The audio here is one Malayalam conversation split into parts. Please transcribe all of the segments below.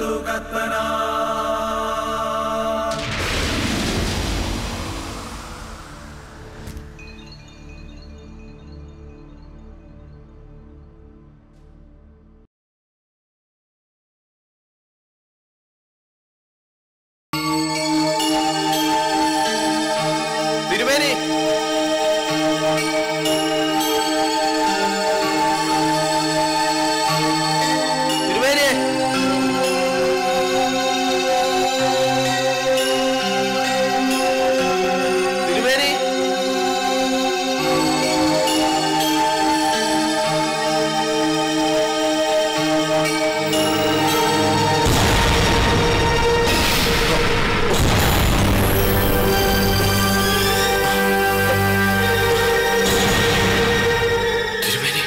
തിരുമേനി തിരുമേനി തിരുമേനി തിരുമേനി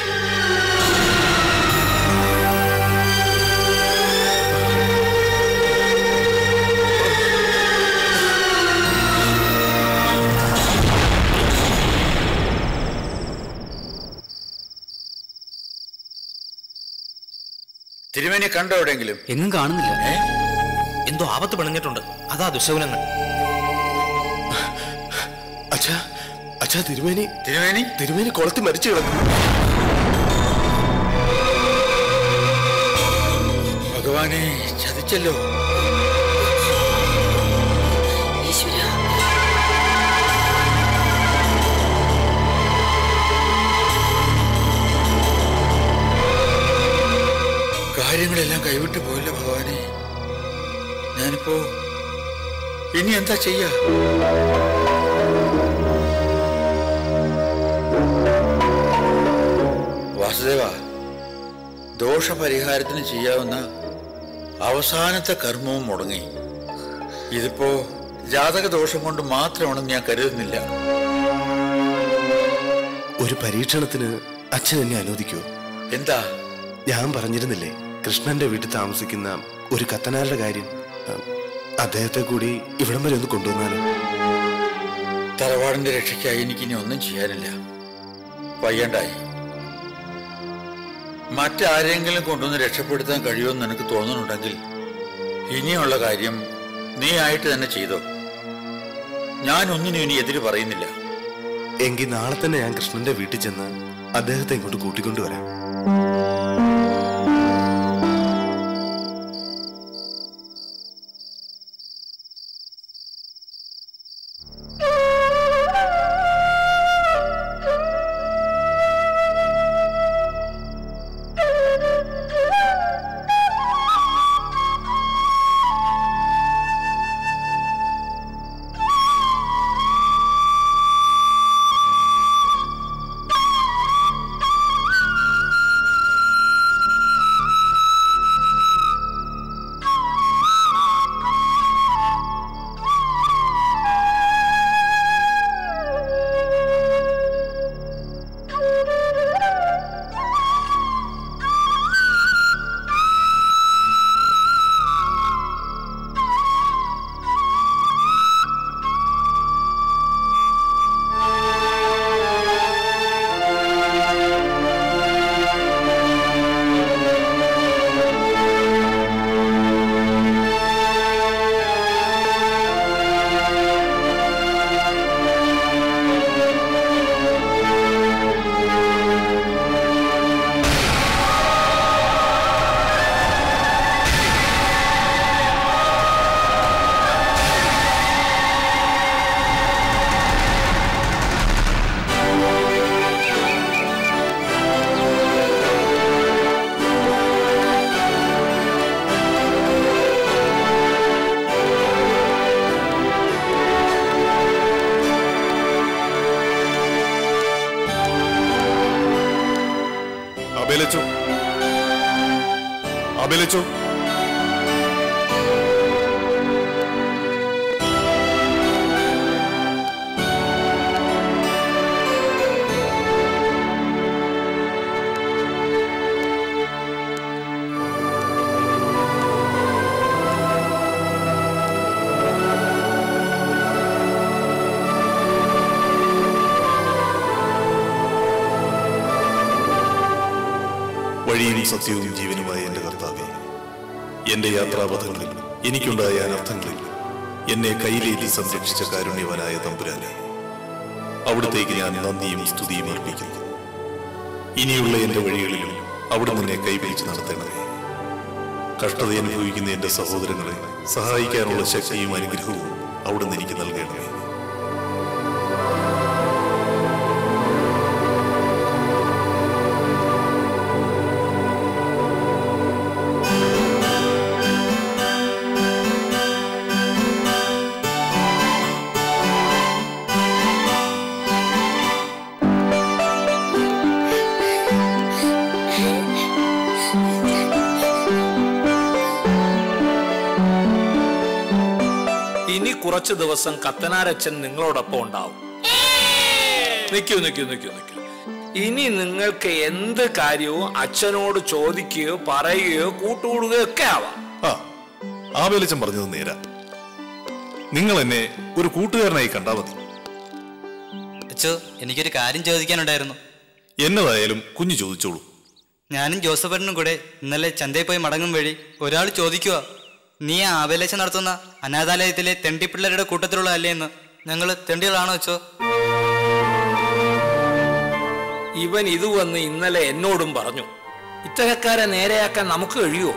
തിരുമേനി കണ്ടോ എവിടെയെങ്കിലും എങ്ങും കാണുന്നില്ല എന്തോ ആപത്ത് പിണഞ്ഞിട്ടുണ്ട് അതാ ദുശകുലങ്ങൾ അച്ഛാ അച്ഛാ തിരുമേനി തിരുമേനി തിരുമേനി കുളത്തിൽ മരിച്ചു കിടക്കും ഭഗവാനെ ചതിച്ചല്ലോ കാര്യങ്ങളെല്ലാം കൈവിട്ടു പോയല്ലോ ഭഗവാനെ ഞാനിപ്പോ ഇനി എന്താ ചെയ്യാ വാസുദേവ ദോഷപരിഹാരത്തിന് ചെയ്യാവുന്ന അവസാനത്തെ കർമ്മവും മുടങ്ങി ഇതിപ്പോ ജാതക ദോഷം കൊണ്ട് മാത്രമാണെന്ന് ഞാൻ കരുതുന്നില്ല ഒരു പരീക്ഷണത്തിന് അച്ഛൻ എന്നെ അനുവദിക്കുമോ എന്താ ഞാൻ പറഞ്ഞിരുന്നില്ലേ കൃഷ്ണന്റെ വീട്ടിൽ താമസിക്കുന്ന ഒരു കത്തനാരുടെ കാര്യം ഉം, അദ്ദേഹത്തെ കൂടി ഇവിടം വരെ ഒന്ന് കൊണ്ടുവന്നാലോ തറവാടിന്റെ രക്ഷയ്ക്കായി എനിക്കിനി ഒന്നും ചെയ്യാനില്ല വയ്യണ്ടായി മറ്റാരെങ്കിലും കൊണ്ടുവന്ന് രക്ഷപ്പെടുത്താൻ കഴിയുമെന്ന് എനിക്ക് തോന്നുന്നുണ്ടെങ്കിൽ ഇനിയുള്ള കാര്യം നീ ആയിട്ട് തന്നെ ചെയ്തോ ഞാൻ ഒന്നിനും ഇനി എതിര് പറയുന്നില്ല എങ്കിൽ നാളെ തന്നെ ഞാൻ കൃഷ്ണന്റെ വീട്ടിൽ ചെന്ന് അദ്ദേഹത്തെ ഇങ്ങോട്ട് കൂട്ടിക്കൊണ്ടുവരാം അഭിലച്ചു അഭിലച്ചു വഴിയും സത്യവും ജീവനുമായ എന്റെ കർത്താവെ എന്റെ യാത്രാപഥങ്ങളിൽ എനിക്കുണ്ടായ അനർത്ഥങ്ങളിൽ എന്നെ കയ്യിലേറ്റി സംരക്ഷിച്ച കാരുണ്യവനായ തമ്പുരാനെ അവിടത്തേക്ക് ഞാൻ നന്ദിയും സ്തുതിയും അർപ്പിക്കുന്നു ഇനിയുള്ള എന്റെ വഴികളിലും അവിടെ നിന്നെ കൈപിടിച്ച് നടത്തണമേ കഷ്ടത അനുഭവിക്കുന്ന എന്റെ സഹോദരങ്ങളെ സഹായിക്കാനുള്ള ശക്തിയും അനുഗ്രഹവും അവിടുന്ന് എനിക്ക് നൽകണമേ ഇനി കുറച്ചു ദിവസം കത്തനാരച്ഛൻ നിങ്ങളോടൊപ്പം ഉണ്ടാവും നിൽക്കൂ നിൽക്കൂ നിൽക്കൂ നിൽക്കൂ ഇനി നിങ്ങൾക്ക് എന്ത് കാര്യവും അച്ഛനോട് ചോദിക്കുകയോ പറയുകയോ കൂട്ടുകൂടുകയോ ഒക്കെ ആവാം ആ ആവേലച്ചൻ പറഞ്ഞത് നേരാ നിങ്ങൾ എന്നെ ഒരു കൂട്ടുകാരനായി കണ്ടാ മതി അച്ചോ എനിക്കൊരു കാര്യം ചോദിക്കാനുണ്ടായിരുന്നു എന്നതായാലും കുഞ്ഞു ചോദിച്ചോളൂ ഞാനും ജോസഫറിനും കൂടെ ഇന്നലെ ചന്തയിൽ പോയി മടങ്ങും വഴി ഒരാൾ ചോദിക്കുക നീ ആ ആവേലേശം നടത്തുന്ന അനാഥാലയത്തിലെ തെണ്ടിപ്പിള്ളേരുടെ കൂട്ടത്തിലുള്ള അല്ലേ എന്ന് ഞങ്ങൾ തെണ്ടികളാണോ അച്ചോ ഇവൻ ഇത് വന്ന് ഇന്നലെ എന്നോടും പറഞ്ഞു ഇത്തരക്കാരെ നേരെയാക്കാൻ നമുക്ക് കഴിയുമോ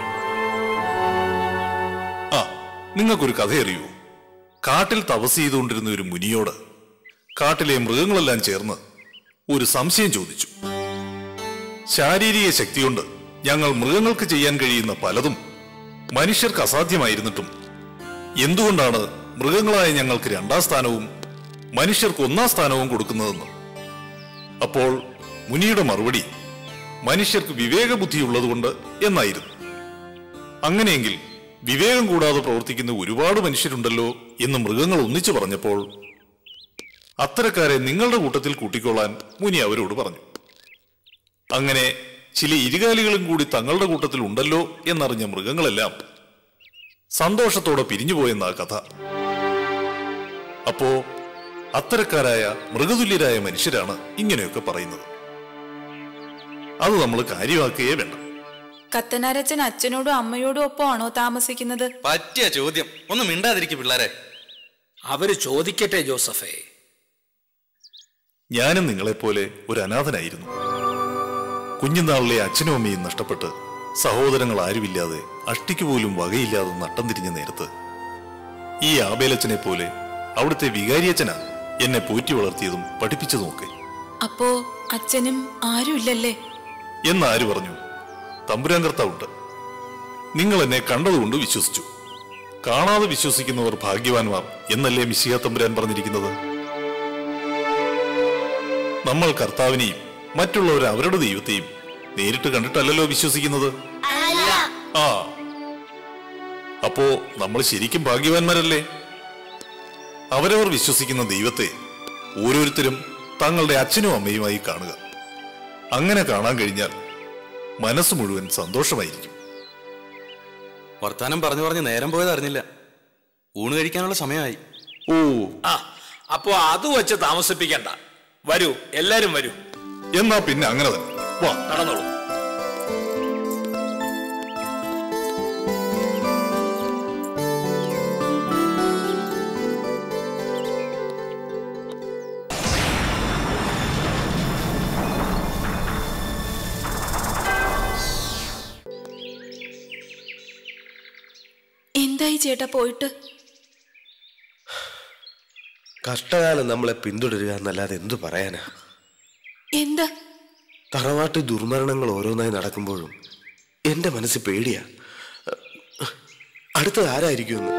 ആ നിങ്ങൾക്കൊരു കഥ അറിയൂ കാട്ടിൽ തപസ് ചെയ്തുകൊണ്ടിരുന്ന ഒരു മുനിയോട് കാട്ടിലെ മൃഗങ്ങളെല്ലാം ചേർന്ന് ഒരു സംശയം ചോദിച്ചു ശാരീരിക ശക്തി കൊണ്ട് ഞങ്ങൾ മൃഗങ്ങൾക്ക് ചെയ്യാൻ കഴിയുന്ന പലതും മനുഷ്യർക്ക് അസാധ്യമായിരുന്നിട്ടും എന്തുകൊണ്ടാണ് മൃഗങ്ങളായ ഞങ്ങൾക്ക് രണ്ടാം സ്ഥാനവും മനുഷ്യർക്ക് ഒന്നാം സ്ഥാനവും കൊടുക്കുന്നതെന്ന് അപ്പോൾ മുനിയുടെ മറുപടി മനുഷ്യർക്ക് വിവേകബുദ്ധിയുള്ളതുകൊണ്ട് എന്നായിരുന്നു അങ്ങനെയെങ്കിൽ വിവേകം കൂടാതെ പ്രവർത്തിക്കുന്ന ഒരുപാട് മനുഷ്യരുണ്ടല്ലോ എന്ന് മൃഗങ്ങൾ ഒന്നിച്ചു പറഞ്ഞപ്പോൾ അത്തരക്കാരെ നിങ്ങളുടെ കൂട്ടത്തിൽ കൂട്ടിക്കൊള്ളാൻ മുനി അവരോട് പറഞ്ഞു അങ്ങനെ ചില ഇരുകാലികളും കൂടി തങ്ങളുടെ കൂട്ടത്തിൽ ഉണ്ടല്ലോ എന്നറിഞ്ഞ മൃഗങ്ങളെല്ലാം സന്തോഷത്തോടെ പിരിഞ്ഞുപോയെന്ന കഥ അപ്പോ അത്തരക്കാരായ മൃഗതുല്യരായ മനുഷ്യരാണ് ഇങ്ങനെയൊക്കെ പറയുന്നത് അത് നമ്മൾ കാര്യമാക്കുകയേ വേണ്ട കത്തനാരച്ചൻ അച്ഛനോടും അമ്മയോടും ഒപ്പമാണോ താമസിക്കുന്നത് പറ്റിയ ചോദ്യം ഒന്ന് മിണ്ടാതിരിക്കും പിള്ളേരെ അവര് ചോദിക്കട്ടെ ജോസഫേ ഞാനും നിങ്ങളെപ്പോലെ ഒരു അനാഥനായിരുന്നു കുഞ്ഞുനാളിലെ അച്ഛനും അമ്മയും നഷ്ടപ്പെട്ട് സഹോദരങ്ങൾ ആരുമില്ലാതെ അഷ്ടിക്ക് പോലും വകയില്ലാതെ നട്ടം തിരിഞ്ഞ നേരത്ത് ഈ ആബേലച്ചനെ പോലെ അവിടുത്തെ വികാരിയച്ഛനാ എന്നെ പോറ്റി വളർത്തിയതും പഠിപ്പിച്ചതും ഒക്കെ അപ്പോ അച്ഛനും ആരുമില്ലല്ലേ എന്നാര് പറഞ്ഞു തമ്പുരാൻ കർത്താവുണ്ട് നിങ്ങൾ എന്നെ കണ്ടതുകൊണ്ട് വിശ്വസിച്ചു കാണാതെ വിശ്വസിക്കുന്നവർ ഭാഗ്യവാന്മാർ എന്നല്ലേ മിശിഹ തമ്പുരാൻ പറഞ്ഞിരിക്കുന്നത് നമ്മൾ കർത്താവിനെയും മറ്റുള്ളവർ അവരുടെ ദൈവത്തെയും നേരിട്ട് കണ്ടിട്ടല്ലല്ലോ വിശ്വസിക്കുന്നത് ആ അപ്പോ നമ്മൾ ശരിക്കും ഭാഗ്യവാന്മാരല്ലേ അവരവർ വിശ്വസിക്കുന്ന ദൈവത്തെ ഓരോരുത്തരും തങ്ങളുടെ അച്ഛനും അമ്മയുമായി കാണുക അങ്ങനെ കാണാൻ കഴിഞ്ഞാൽ മനസ്സ് മുഴുവൻ സന്തോഷമായിരിക്കും വർത്താനം പറഞ്ഞു പറഞ്ഞ് നേരം പോയത് അറിഞ്ഞില്ല ഊണ് കഴിക്കാനുള്ള സമയമായി ഓ ആ അപ്പോ അത് വെച്ച് താമസിപ്പിക്കണ്ട വരൂ എല്ലാരും വരൂ എന്നാ പിന്നെ അങ്ങനെ തന്നെ വാ നടന്നോളൂ എന്തായി ചേട്ടാ പോയിട്ട് കഷ്ടകാലം നമ്മളെ പിന്തുടരുക എന്നല്ലാതെ എന്തു പറയാനാ എന്താ തറവാട്ട് ദുർമരണങ്ങൾ ഓരോന്നായി നടക്കുമ്പോഴും എന്റെ മനസ്സ് പേടിയാ അടുത്തത് ആരായിരിക്കുമെന്ന്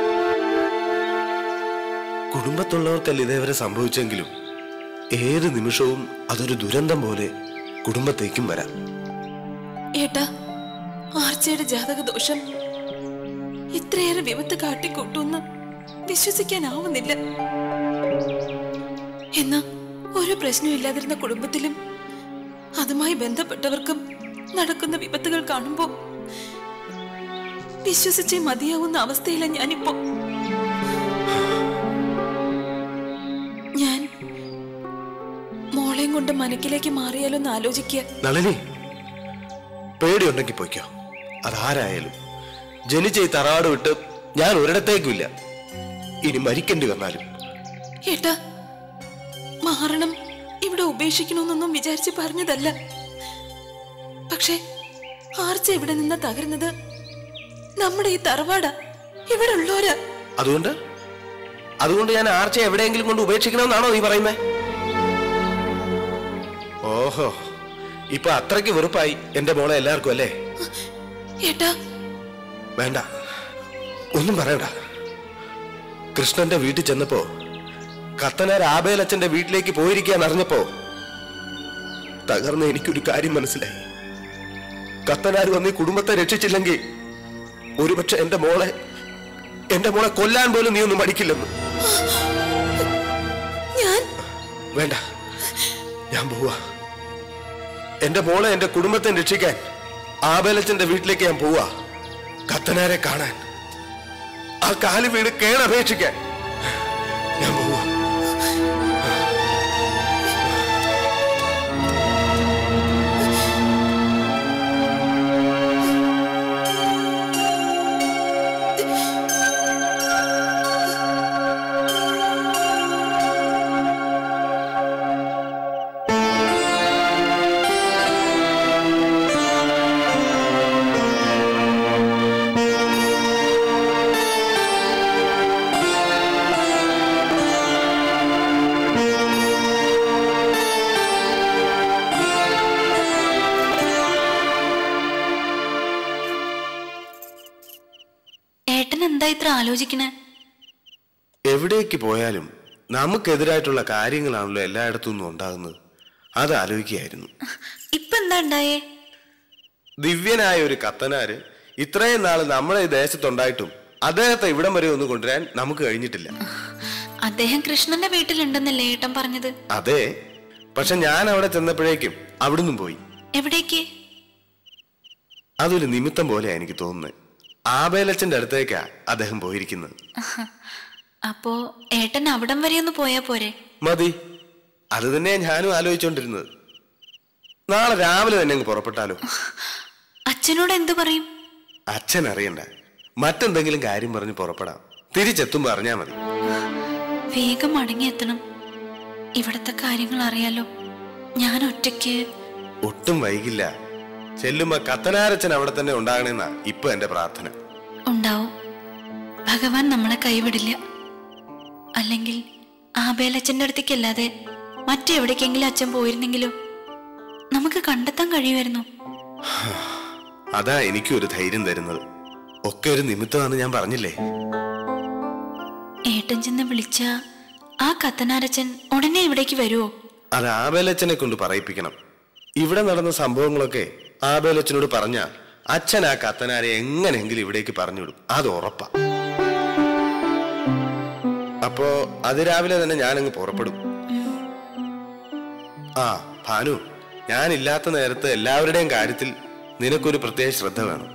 കുടുംബത്തുള്ളവർക്കല്ല ഇതേവരെ സംഭവിച്ചെങ്കിലും ഏത് നിമിഷവും അതൊരു ദുരന്തം പോലെ കുടുംബത്തേക്കും വരാം ഏട്ടാ ആർച്ചയുടെ ജാതക ദോഷം ഇത്രയേറെ വിപത്ത് കാട്ടിക്കൂട്ടുമെന്ന് വിശ്വസിക്കാനാവുന്നില്ല എന്നാ ഒരു പ്രശ്നവും ഇല്ലാതിരുന്ന കുടുംബത്തിലും അതുമായി ബന്ധപ്പെട്ടവർക്കും നടക്കുന്ന വിപത്തുകൾ കാണുമ്പോ വിശ്വസിച്ചേ മതിയാവുന്ന അവസ്ഥയില ഞാനിപ്പോ ഞാൻ മോളെയും കൊണ്ട് മനക്കിലേക്ക് മാറിയാലോ എന്ന് ആലോചിക്കുക നളിനി പേടിയുണ്ടെങ്കിൽ പൊയ്ക്കോ അതാരായാലും ജനിച്ച ഈ തറവാട് വിട്ട് ഞാൻ ഒരിടത്തേക്കുമില്ല ഇനി മരിക്കേണ്ടി വന്നാലും ഏട്ടാ മാറണം ഇവിടെ ഉപേക്ഷിക്കണമെന്നൊന്നും വിചാരിച്ച് പറഞ്ഞതല്ല പക്ഷേ ആർച്ച ഇവിടെ നിന്ന് തകരുന്നത് നമ്മുടെ ഈ തറവാടാ ഇവിടെ ഉള്ളോരാ അതുകൊണ്ട് അതുകൊണ്ട് ഞാൻ ആർച്ച എവിടെയെങ്കിലും കൊണ്ട് ഉപേക്ഷിക്കണമെന്നാണോ നീ പറയുന്നത് ഓഹോ ഇപ്പൊ അത്രയ്ക്ക് വെറുപ്പായി എന്റെ മോളെ എല്ലാവർക്കും അല്ലേ ഏട്ടാ വേണ്ട ഒന്നും പറയണ്ട കൃഷ്ണന്റെ വീട്ടിൽ ചെന്നപ്പോ കത്തനാർ ആബേലച്ഛന്റെ വീട്ടിലേക്ക് പോയിരിക്കാൻ അറിഞ്ഞപ്പോ തകർന്ന എനിക്കൊരു കാര്യം മനസ്സിലായി കത്തനാർ വന്ന് ഈ കുടുംബത്തെ രക്ഷിച്ചില്ലെങ്കിൽ ഒരുപക്ഷെ എന്റെ മോളെ എന്റെ മോളെ കൊല്ലാൻ പോലും നീ ഒന്നും മടിക്കില്ലെന്ന് ഞാൻ വേണ്ട ഞാൻ പോവാ എന്റെ മോളെ എന്റെ കുടുംബത്തെ രക്ഷിക്കാൻ ആബേലച്ചന്റെ വീട്ടിലേക്ക് ഞാൻ പോവാ കത്തനാരെ കാണാൻ ആ കാല് വീട് കേണപേക്ഷിക്കാൻ ഞാൻ പോവാ ഏട്ടൻ എന്താ ഇത്ര ആലോചിക്കണേ എവിടേക്ക് പോയാലും നമുക്കെതിരായിട്ടുള്ള കാര്യങ്ങളാണല്ലോ എല്ലായിടത്തു നിന്നും ഉണ്ടാകുന്നത് അത് ആലോചിക്കുകയായിരുന്നു ഇപ്പൊ എന്താ ഉണ്ടായേ ദിവ്യനായ ഒരു കത്തനാര് ഇത്രയും നാൾ നമ്മളെ ഈ ദേശത്തുണ്ടായിട്ടും അദ്ദേഹത്തെ ഇവിടം വരെ ഒന്ന് കൊണ്ടുവരാൻ നമുക്ക് കഴിഞ്ഞിട്ടില്ല അദ്ദേഹം കൃഷ്ണന്റെ വീട്ടിലുണ്ടെന്നല്ലേ ഏട്ടൻ പറഞ്ഞത് അതെ പക്ഷെ ഞാൻ അവിടെ ചെന്നപ്പോഴേക്കും അവിടുന്ന് പോയി എവിടേക്ക് അതൊരു നിമിത്തം പോലെയാ എനിക്ക് തോന്നുന്നത് ആബേലച്ചന്റെ അടുത്തേക്കാ അദ്ദേഹം പോയിരിക്കുന്നത് അപ്പോ ഏട്ടൻ അവിടം വരെ ഒന്ന് പോയാ പോരെ മതി അത് തന്നെ ഞാനും ആലോചിച്ചുകൊണ്ടിരുന്നത് നാളെ രാവിലെ തന്നെ അങ്ങ് പുറപ്പെട്ടാലോ അച്ഛനോട് എന്തു പറയും അച്ഛൻ അറിയണ്ട മറ്റെന്തെങ്കിലും കാര്യം പറഞ്ഞ് പുറപ്പെടാം തിരിച്ചെത്തുമ്പോ അറിഞ്ഞാ മതി വേഗം മടങ്ങിയെത്തണം ഇവിടത്തെ കാര്യങ്ങൾ അറിയാലോ ഞാൻ ഒറ്റയ്ക്ക് ഒട്ടും വൈകില്ല ചെല്ലുമ്പോ കത്തനാരച്ചൻ അവിടെ തന്നെ ഉണ്ടാകണമെന്നാ ഇപ്പൊ എന്റെ പ്രാർത്ഥന ഉണ്ടാവും ഭഗവാൻ നമ്മളെ കൈവിടില്ല അല്ലെങ്കിൽ ആബേലച്ഛന്റെ അടുത്തേക്കല്ലാതെ മറ്റെവിടേക്കെങ്കിലും അച്ഛൻ പോയിരുന്നെങ്കിലോ നമുക്ക് കണ്ടെത്താൻ കഴിയുമായിരുന്നു അതാ എനിക്കും ഒരു ധൈര്യം തരുന്നത് ഒക്കെ ഒരു നിമിത്തമാണെന്ന് ഞാൻ പറഞ്ഞില്ലേ ഏട്ടൻ ചെന്ന് വിളിച്ച ആ കത്തനാരച്ചൻ ഉടനെ ഇവിടേക്ക് വരുമോ അത് ആബേലച്ചനെ കൊണ്ട് പറയിപ്പിക്കണം ഇവിടെ നടന്ന സംഭവങ്ങളൊക്കെ ആബേലച്ചനോട് പറഞ്ഞ അച്ഛൻ ആ കത്തനാരെ എങ്ങനെയെങ്കിലും ഇവിടേക്ക് പറഞ്ഞുവിടും അത് ഉറപ്പാ അപ്പോ അതിരാവിലെ തന്നെ ഞാനങ്ങ് പുറപ്പെടും ആ ഭാനു ഞാനില്ലാത്ത നേരത്ത് എല്ലാവരുടെയും കാര്യത്തിൽ നിനക്കൊരു പ്രത്യേക ശ്രദ്ധ വേണം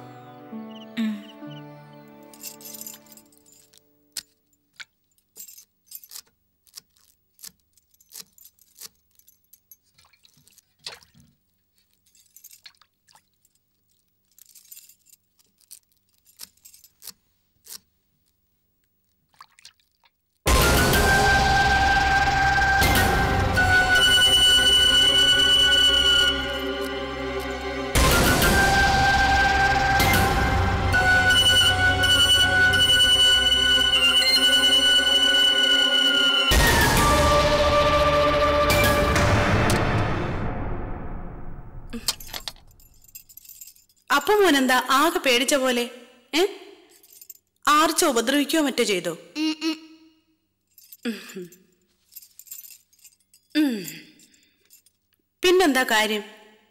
അപ്പൊ മോനെന്താ ആകെ പേടിച്ച പോലെ ഏ ആർച്ച ഉപദ്രവിക്കുകയോ മറ്റോ ചെയ്തോ ഉം. ഉം. പിന്നെന്താ കാര്യം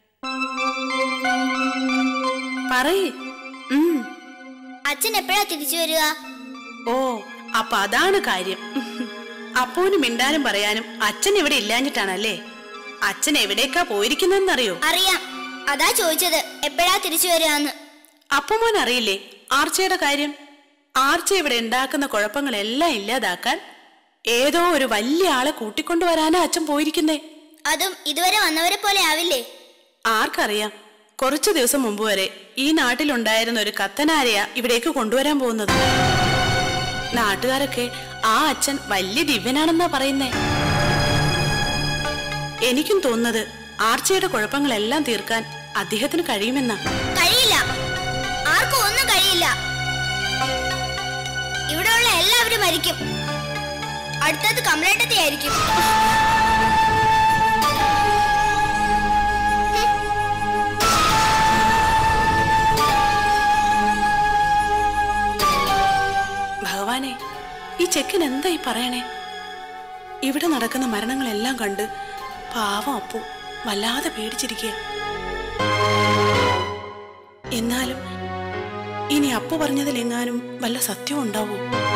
പറയേ ഉം. അച്ഛൻ എപ്പോഴാ തിരിച്ചു വരിക ഓ അപ്പൊ അതാണ് കാര്യം അപ്പോന് മിണ്ടാനും പറയാനും അച്ഛൻ ഇവിടെ ഇല്ലാഞ്ഞിട്ടാണല്ലേ അച്ഛൻ എവിടേക്കാ പോയിരിക്കുന്നതെന്നറിയോ അറിയാം അതാ ചോദിച്ചത് എപ്പോഴാ തിരിച്ചു വരികന്ന് അപ്പൊ മോൻ അറിയില്ലേ ആർച്ചയുടെ കാര്യം ആർച്ച ഇവിടെ ഉണ്ടാക്കുന്ന കുഴപ്പങ്ങളെല്ലാം ഇല്ലാതാക്കാൻ ഏതോ ഒരു വലിയ ആളെ കൂട്ടിക്കൊണ്ടുവരാനാ അച്ഛൻ പോയിരിക്കുന്നേ അതും ഇതുവരെ വന്നവരെ പോലെ ആവില്ലേ ആർക്കറിയാം കുറച്ചു ദിവസം മുമ്പ് വരെ ഈ നാട്ടിലുണ്ടായിരുന്ന ഒരു കത്തനാരയ ഇവിടേക്ക് കൊണ്ടുവരാൻ പോകുന്നത് നാട്ടുകാരൊക്കെ ആ അച്ഛൻ വലിയ ദിവ്യനാണെന്നാ പറയുന്നേ എനിക്കും തോന്നുന്നത് ആർച്ചയുടെ കുഴപ്പങ്ങളെല്ലാം തീർക്കാൻ അദ്ദേഹത്തിന് കഴിയുമെന്നാ കഴിയില്ല ആർക്കും ഒന്നും കഴിയില്ല ഇവിടെയുള്ള എല്ലാവരും മരിക്കും അടുത്തത് കമലേട്ടത്തി ആയിരിക്കും ഭഗവാനെ ഈ ചെക്കൻ എന്താ ഈ പറയണേ ഇവിടെ നടക്കുന്ന മരണങ്ങളെല്ലാം കണ്ട് പാവം അപ്പു വല്ലാതെ പേടിച്ചിരിക്കുക എന്നാലും ഇനി അപ്പു പറഞ്ഞതിലെങ്ങാനും വല്ല സത്യവും ഉണ്ടാവോ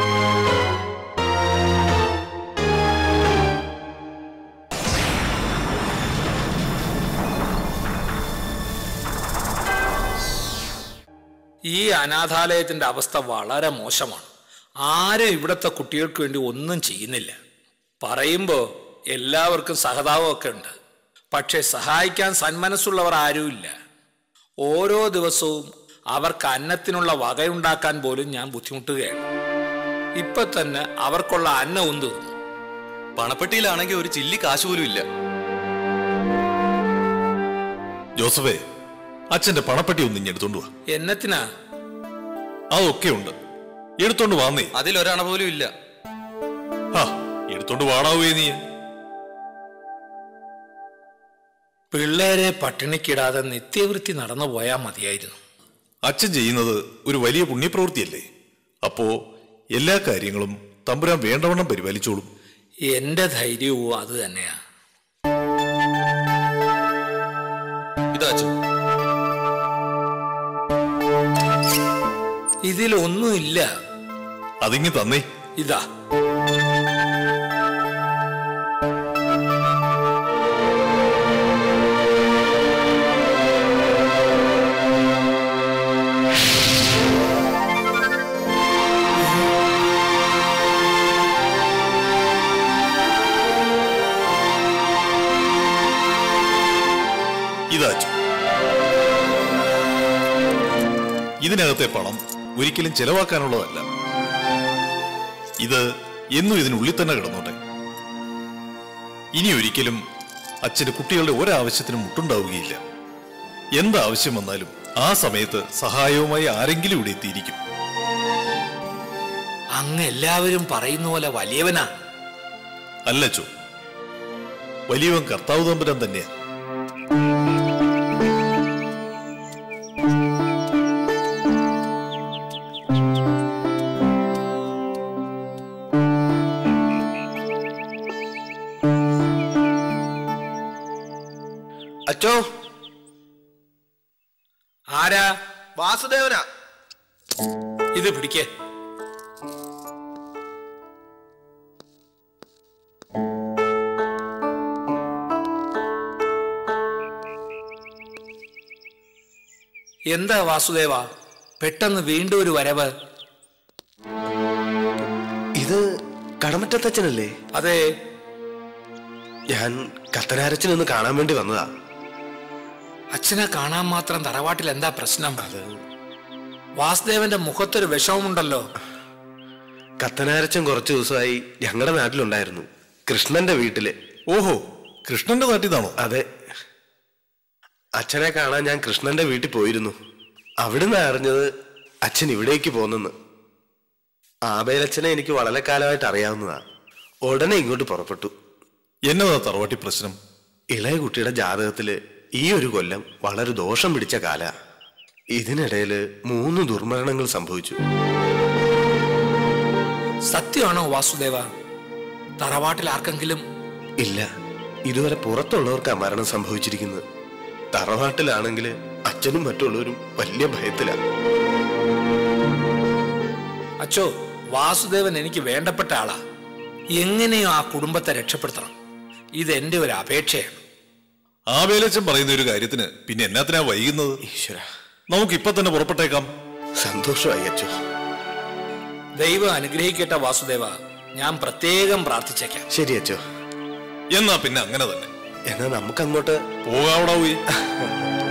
ഈ അനാഥാലയത്തിന്റെ അവസ്ഥ വളരെ മോശമാണ് ആരും ഇവിടുത്തെ കുട്ടികൾക്ക് വേണ്ടി ഒന്നും ചെയ്യുന്നില്ല പറയുമ്പോൾ എല്ലാവർക്കും സഹതാപമൊക്കെ ഉണ്ട് പക്ഷെ സഹായിക്കാൻ സന്മനസ്സുള്ളവർ ആരുമില്ല ഓരോ ദിവസവും അവർക്ക് അന്നത്തിനുള്ള വകയുണ്ടാക്കാൻ പോലും ഞാൻ ബുദ്ധിമുട്ടുകയാണ് ഇപ്പൊ തന്നെ അവർക്കുള്ള അന്നവും തീർന്നു പണപ്പെട്ടിയിലാണെങ്കിൽ ഒരു ചില്ലി കാശ് പോലും ഇല്ല ജോസഫേ അച്ഛന്റെ പണപ്പെട്ടി ഒന്ന് ഇഞ്ഞ് എടുത്തോണ്ട് വാ എന്നത്തിനാ അതൊക്കെ ഉണ്ട് എടുത്തോണ്ട് വാന്നേ അതിലൊരണ പോലും ഇല്ല ഹാ എടുത്തോണ്ട് വാടാവേ നീ പിള്ളേരെ പട്ടിണിക്കിടാതെ നിത്യവൃത്തി നടന്നു പോയാൽ മതിയായിരുന്നു അച്ഛൻ ചെയ്യുന്നത് ഒരു വലിയ പുണ്യപ്രവൃത്തിയല്ലേ അപ്പോ എല്ലാ കാര്യങ്ങളും തമ്പുരാൻ വേണ്ടവണ്ണം പരിപാലിച്ചോളും എന്റെ ധൈര്യവും അത് തന്നെയാ ഇതാ അച്ഛൻ ഇതിലൊന്നുമില്ല അതിങ്ങ് തന്നേ ഇതാ ഇതാ അച്ഛൻ ഇതിനകത്തെ പണം ഒരിക്കലും ചെലവാക്കാനുള്ളതല്ല ഇത് എന്നും ഇതിനുള്ളിൽ തന്നെ കിടന്നോട്ടെ ഇനി ഒരിക്കലും അച്ഛന് കുട്ടികളുടെ ഒരാവശ്യത്തിനും മുട്ടുണ്ടാവുകയില്ല എന്താവശ്യം വന്നാലും ആ സമയത്ത് സഹായവുമായി ആരെങ്കിലും ഇവിടെ എത്തിയിരിക്കും അങ്ങ് എല്ലാവരും പറയുന്ന പോലെ വലിയവനാ അല്ലച്ചോ വലിയവൻ കർത്താവ് തമ്പുരാൻ തന്നെയാ അച്ചോ ആരാ വാസുദേവനാ ഇത് പിടിക്കേ എന്താ വാസുദേവ പെട്ടെന്ന് വീണ്ടും ഒരു വരവ് ഇത് കടമറ്റത്തച്ഛനല്ലേ അതെ ഞാൻ കത്തനാരച്ചനൊന്ന് കാണാൻ വേണ്ടി വന്നതാ അച്ഛനെ കാണാൻ മാത്രം തറവാട്ടിൽ എന്താ പ്രശ്നം വാസുദേവന്റെ മുഖത്തൊരു വിഷമമുണ്ടല്ലോ കത്തനാരച്ചൻ കുറച്ചു ദിവസമായി ഞങ്ങളുടെ നാട്ടിലുണ്ടായിരുന്നു കൃഷ്ണന്റെ വീട്ടില് ഓഹോ കൃഷ്ണന്റെ നാട്ടിതാണോ അതെ അച്ഛനെ കാണാൻ ഞാൻ കൃഷ്ണന്റെ വീട്ടിൽ പോയിരുന്നു അവിടുന്ന് അറിഞ്ഞത് അച്ഛൻ ഇവിടേക്ക് പോന്നെന്ന് ആബേലച്ഛനെ എനിക്ക് വളരെ കാലമായിട്ട് അറിയാവുന്നതാ ഉടനെ ഇങ്ങോട്ട് പുറപ്പെട്ടു എന്നതാ തറവാട്ടി പ്രശ്നം ഇളയ കുട്ടിയുടെ ജാതകത്തില് ഈ ഒരു കൊല്ലം വളരെ ദോഷം പിടിച്ച കാല ഇതിനിടയില് മൂന്ന് ദുർമരണങ്ങൾ സംഭവിച്ചു സത്യമാണോ വാസുദേവ തറവാട്ടിൽ ആർക്കെങ്കിലും ഇല്ല ഇതുവരെ പുറത്തുള്ളവർക്കാ മരണം സംഭവിച്ചിരിക്കുന്നത് തറവാട്ടിലാണെങ്കിൽ അച്ഛനും മറ്റുള്ളവരും വലിയ ഭയത്തിലാ അച്ചോ വാസുദേവൻ എനിക്ക് വേണ്ടപ്പെട്ട ആളാ എങ്ങനെയോ ആ കുടുംബത്തെ രക്ഷപ്പെടുത്തണം ഇത് എന്റെ ഒരു അപേക്ഷയാണ് ആ വേലച്ചൻ പറയുന്ന ഒരു കാര്യത്തിന് പിന്നെ എന്നാത്തിനാ വൈകുന്നത് ഈശ്വര നമുക്ക് ഇപ്പൊ തന്നെ പുറപ്പെട്ടേക്കാം സന്തോഷമായി അച്ഛോ ദൈവം അനുഗ്രഹിക്കട്ടെ വാസുദേവ ഞാൻ പ്രത്യേകം പ്രാർത്ഥിച്ചേക്കാം ശരി അച്ഛോ എന്നാ പിന്നെ അങ്ങനെ തന്നെ എന്നാ നമുക്ക് അങ്ങോട്ട് പോകാവിടാവൂ